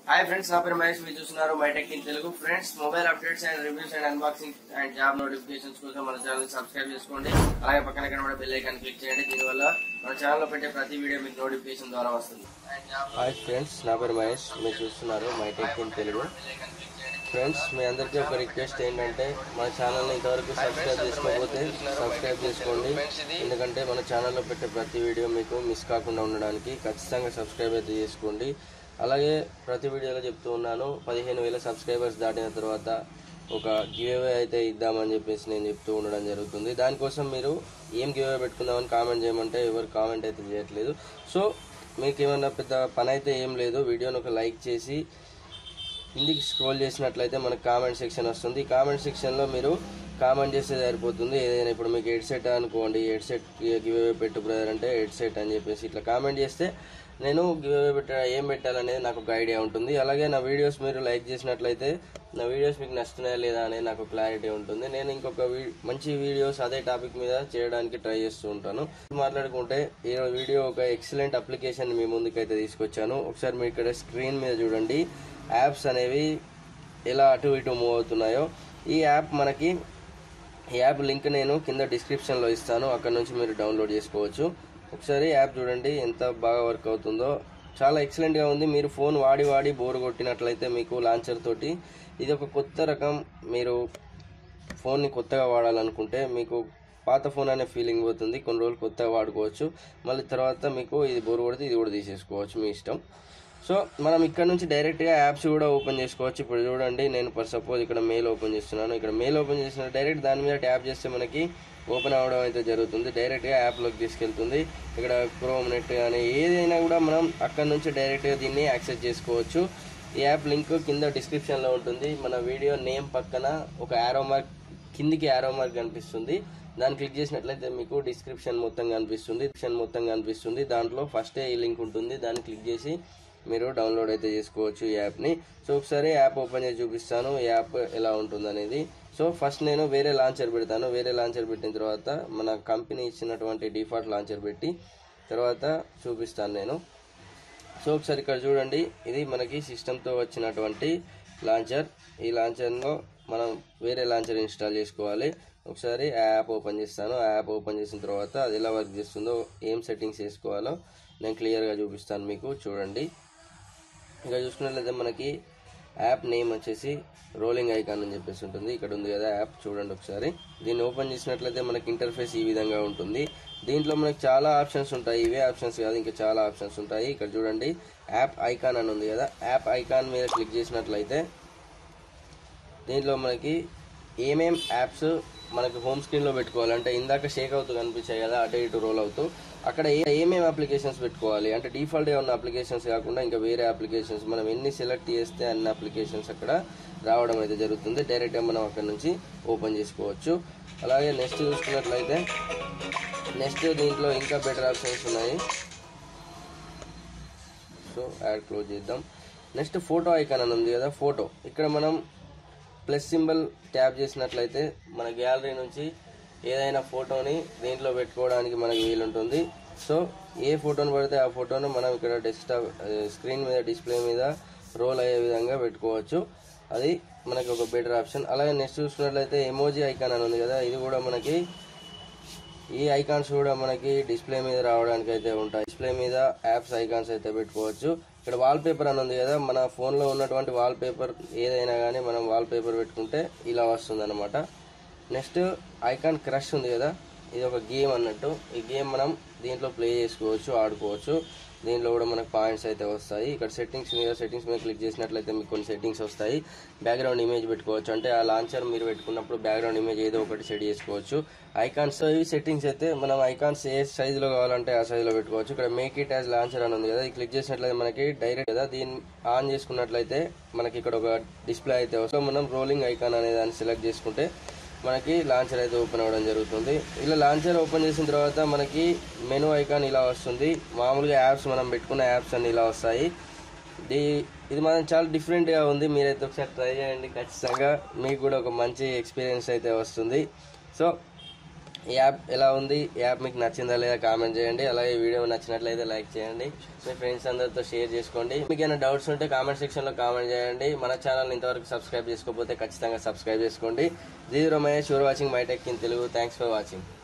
hi friends నా పేరు మహేష్ మీరు చూస్తున్నారు my tech in Telugu friends mobile updates and reviews and unboxing and job notifications కోసం మన ఛానల్ సబ్స్క్రైబ్ చేసుకోండి అలాగే పక్కన కనబడే బెల్ ఐకాన్ క్లిక్ చేయండి దీనివల్ల మన ఛానల్లో పెట్టే ప్రతి వీడియో మీకు నోటిఫికేషన్ ద్వారా వస్తుంది హాయ్ ఫ్రెండ్స్ నా పేరు మహేష్ మీరు చూస్తున్నారు my tech in Telugu friends మీ అందరికీ ఒక రిక్వెస్ట్ ఏంటంటే మన ఛానల్ని ఇంతవరకు సబ్స్క్రైబ్ చేసుకోకపోతే సబ్స్క్రైబ్ చేసుకోండి ఎందుకంటే మన ఛానల్లో పెట్టే ప్రతి వీడియో మీకు మిస్ కాకుండా ఉండడానికి ఖచ్చితంగా సబ్స్క్రైబ్ అయితే చేసుకోండి అలాగే ప్రతి వీడియోలో చెప్తూ ఉన్నాను పదిహేను వేల సబ్స్క్రైబర్స్ దాటిన తర్వాత ఒక గివ్అవే అయితే ఇద్దామని చెప్పేసి నేను చెప్తూ ఉండడం జరుగుతుంది దానికోసం మీరు ఏం గివ్అవే పెట్టుకుందామని కామెంట్ చేయమంటే ఎవరు కామెంట్ అయితే చేయట్లేదు సో మీకు ఏమన్నా పెద్ద పని అయితే ఏం లేదు వీడియోని ఒక లైక్ చేసి కిందికి స్క్రోల్ చేసినట్లయితే మనకు కామెంట్ సెక్షన్ వస్తుంది ఈ కామెంట్ సెక్షన్లో మీరు కామెంట్ చేస్తే సరిపోతుంది ఏదైనా ఇప్పుడు మీకు హెడ్ సెట్ అనుకోండి హెడ్ సెట్ గివ్ అవే పెట్టు బ్రదర్ అంటే హెడ్ సెట్ అని చెప్పేసి ఇట్లా కామెంట్ చేస్తే నేను గివ్ అవే పెట్ట ఏం పెట్టాలనేది నాకు ఒక ఐడియా ఉంటుంది అలాగే నా వీడియోస్ మీరు లైక్ చేసినట్లయితే నా వీడియోస్ మీకు నచ్చుతున్నాయా లేదా అనేది నాకు క్లారిటీ ఉంటుంది నేను ఇంకొక వీ- మంచి వీడియోస్ అదే టాపిక్ మీద చేయడానికి ట్రై చేస్తూ ఉంటాను మాట్లాడుకుంటే ఈ వీడియో ఒక ఎక్సలెంట్ అప్లికేషన్ మీ ముందుకైతే తీసుకొచ్చాను ఒకసారి మీరు ఇక్కడ స్క్రీన్ మీద చూడండి యాప్స్ అనేవి ఎలా అటు ఇటు మూవ్ అవుతున్నాయో ఈ యాప్ మనకి ఈ యాప్ లింక్ నేను కింద డిస్క్రిప్షన్లో ఇస్తాను అక్కడ నుంచి మీరు డౌన్లోడ్ చేసుకోవచ్చు ఒకసారి యాప్ చూడండి ఎంత బాగా వర్క్ అవుతుందో చాలా ఎక్సలెంట్గా ఉంది మీరు ఫోన్ వాడి వాడి బోర్ కొట్టినట్లయితే మీకు లాంచర్ తోటి ఇది ఒక కొత్త రకం మీరు ఫోన్ని కొత్తగా వాడాలనుకుంటే మీకు పాత ఫోన్ అనే ఫీలింగ్ పోతుంది కొన్ని రోజులు కొత్తగా వాడుకోవచ్చు మళ్ళీ తర్వాత మీకు ఇది బోర్ కొడితే ఇది కూడా తీసేసుకోవచ్చు మీ ఇష్టం సో మనం ఇక్కడ నుంచి డైరెక్ట్గా యాప్స్ కూడా ఓపెన్ చేసుకోవచ్చు ఇప్పుడు చూడండి నేను ఫర్ సపోజ్ ఇక్కడ మెయిల్ ఓపెన్ చేస్తున్నాను ఇక్కడ మెయిల్ ఓపెన్ చేసిన డైరెక్ట్ దాని మీద ట్యాప్ చేస్తే మనకి ఓపెన్ అవ్వడం అయితే జరుగుతుంది డైరెక్ట్గా యాప్లోకి తీసుకెళ్తుంది ఇక్కడ క్రోమ్ నెట్ కానీ ఏదైనా కూడా మనం అక్కడ నుంచి డైరెక్ట్గా దీన్ని యాక్సెస్ చేసుకోవచ్చు ఈ యాప్ లింక్ కింద డిస్క్రిప్షన్లో ఉంటుంది మన వీడియో నేమ్ పక్కన ఒక యారో మార్క్ కిందికి యారో మార్క్ కనిపిస్తుంది దాన్ని క్లిక్ చేసినట్లయితే మీకు డిస్క్రిప్షన్ మొత్తం కనిపిస్తుంది డిస్క్రిప్షన్ మొత్తం కనిపిస్తుంది దాంట్లో ఫస్టే ఈ లింక్ ఉంటుంది దాన్ని క్లిక్ చేసి మీరు డౌన్లోడ్ అయితే చేసుకోవచ్చు ఈ యాప్ని సో ఒకసారి యాప్ ఓపెన్ చేసి చూపిస్తాను ఈ యాప్ ఎలా ఉంటుంది అనేది సో ఫస్ట్ నేను వేరే లాంచర్ పెడతాను వేరే లాంచర్ పెట్టిన తర్వాత మన కంపెనీ ఇచ్చినటువంటి డిఫాల్ట్ లాంచర్ పెట్టి తర్వాత చూపిస్తాను నేను సో ఒకసారి ఇక్కడ చూడండి ఇది మనకి సిస్టమ్తో వచ్చినటువంటి లాంచర్ ఈ లాంచర్లో మనం వేరే లాంచర్ ఇన్స్టాల్ చేసుకోవాలి ఒకసారి యాప్ ఓపెన్ చేస్తాను యాప్ ఓపెన్ చేసిన తర్వాత అది ఎలా వర్క్ చేస్తుందో ఏం సెట్టింగ్స్ వేసుకోవాలో నేను క్లియర్గా చూపిస్తాను మీకు చూడండి ఇక చూసుకున్నట్లయితే మనకి యాప్ నేమ్ వచ్చేసి రోలింగ్ ఐకాన్ అని చెప్పేసి ఉంటుంది ఇక్కడ ఉంది కదా యాప్ చూడండి ఒకసారి దీన్ని ఓపెన్ చేసినట్లయితే మనకి ఇంటర్ఫేస్ ఈ విధంగా ఉంటుంది దీంట్లో మనకి చాలా ఆప్షన్స్ ఉంటాయి ఇవే ఆప్షన్స్ కాదు ఇంకా చాలా ఆప్షన్స్ ఉంటాయి ఇక్కడ చూడండి యాప్ ఐకాన్ అని ఉంది కదా యాప్ ఐకాన్ మీద క్లిక్ చేసినట్లయితే దీంట్లో మనకి ఏమేం యాప్స్ మనకి హోమ్ స్క్రీన్లో పెట్టుకోవాలి అంటే ఇందాక షేక్ అవుతూ కనిపించాయి కదా అటు ఇటు రోల్ అవుతూ అక్కడ ఏ ఏమేమి అప్లికేషన్స్ పెట్టుకోవాలి అంటే డిఫాల్ట్గా ఉన్న అప్లికేషన్స్ కాకుండా ఇంకా వేరే అప్లికేషన్స్ మనం ఎన్ని సెలెక్ట్ చేస్తే అన్ని అప్లికేషన్స్ అక్కడ రావడం అయితే జరుగుతుంది డైరెక్ట్గా మనం అక్కడ నుంచి ఓపెన్ చేసుకోవచ్చు అలాగే నెక్స్ట్ చూసుకున్నట్లయితే నెక్స్ట్ దీంట్లో ఇంకా బెటర్ ఆప్షన్స్ ఉన్నాయి సో యాడ్ క్లోజ్ చేద్దాం నెక్స్ట్ ఫోటో ఐకాన్ అని ఉంది కదా ఫోటో ఇక్కడ మనం ప్లస్ సింబల్ ట్యాప్ చేసినట్లయితే మన గ్యాలరీ నుంచి ఏదైనా ఫోటోని దీంట్లో పెట్టుకోవడానికి మనకి వీలుంటుంది సో ఏ ఫోటోని పడితే ఆ ఫోటోను మనం ఇక్కడ డెస్క్టాప్ స్క్రీన్ మీద డిస్ప్లే మీద రోల్ అయ్యే విధంగా పెట్టుకోవచ్చు అది మనకి ఒక బెటర్ ఆప్షన్ అలాగే నెక్స్ట్ చూసుకున్నట్లయితే ఎమోజీ ఐకాన్ అని ఉంది కదా ఇది కూడా మనకి ఈ ఐకాన్స్ కూడా మనకి డిస్ప్లే మీద రావడానికి అయితే ఉంటాయి డిస్ప్లే మీద యాప్స్ ఐకాన్స్ అయితే పెట్టుకోవచ్చు ఇక్కడ వాల్ పేపర్ అని ఉంది కదా మన ఫోన్లో ఉన్నటువంటి వాల్ పేపర్ ఏదైనా కానీ మనం వాల్ పేపర్ పెట్టుకుంటే ఇలా వస్తుంది అనమాట నెక్స్ట్ ఐకాన్ క్రష్ ఉంది కదా ఇది ఒక గేమ్ అన్నట్టు ఈ గేమ్ మనం దీంట్లో ప్లే చేసుకోవచ్చు ఆడుకోవచ్చు దీంట్లో కూడా మనకు పాయింట్స్ అయితే వస్తాయి ఇక్కడ సెట్టింగ్స్ మీద సెట్టింగ్స్ మీద క్లిక్ చేసినట్లయితే మీకు కొన్ని సెట్టింగ్స్ వస్తాయి బ్యాక్గ్రౌండ్ ఇమేజ్ పెట్టుకోవచ్చు అంటే ఆ లాంచర్ మీరు పెట్టుకున్నప్పుడు బ్యాక్గ్రౌండ్ ఇమేజ్ ఏదో ఒకటి సెట్ చేసుకోవచ్చు ఐకాన్స్ ఇవి సెట్టింగ్స్ అయితే మనం ఐకాన్స్ ఏ సైజులో కావాలంటే ఆ సైజులో పెట్టుకోవచ్చు ఇక్కడ మేక్ ఇట్ యాజ్ లాంచర్ అని ఉంది కదా ఇది క్లిక్ చేసినట్లయితే మనకి డైరెక్ట్ కదా దీన్ని ఆన్ చేసుకున్నట్లయితే మనకి ఇక్కడ ఒక డిస్ప్లే అయితే వస్తుంది మనం రోలింగ్ ఐకాన్ అనే దాన్ని సెలెక్ట్ చేసుకుంటే మనకి లాంచర్ అయితే ఓపెన్ అవ్వడం జరుగుతుంది ఇలా లాంచర్ ఓపెన్ చేసిన తర్వాత మనకి మెనూ ఐకాన్ ఇలా వస్తుంది మామూలుగా యాప్స్ మనం పెట్టుకున్న యాప్స్ అన్ని ఇలా వస్తాయి ఇది ఇది మాత్రం చాలా డిఫరెంట్గా ఉంది మీరైతే ఒకసారి ట్రై చేయండి ఖచ్చితంగా మీకు కూడా ఒక మంచి ఎక్స్పీరియన్స్ అయితే వస్తుంది సో ఈ యాప్ ఎలా ఉంది ఈ యాప్ మీకు నచ్చిందా లేదా కామెంట్ చేయండి అలాగే ఈ వీడియో నచ్చినట్లయితే లైక్ చేయండి మీ ఫ్రెండ్స్ అందరితో షేర్ చేసుకోండి మీకు ఏమైనా డౌట్స్ ఉంటే కామెంట్ సెక్షన్లో కామెంట్ చేయండి మన ఛానల్ ఇంతవరకు సబ్స్క్రైబ్ చేసుకోకపోతే ఖచ్చితంగా సబ్స్క్రైబ్ చేసుకోండి zero Mahesh you're watching my tech in Telugu thanks for watching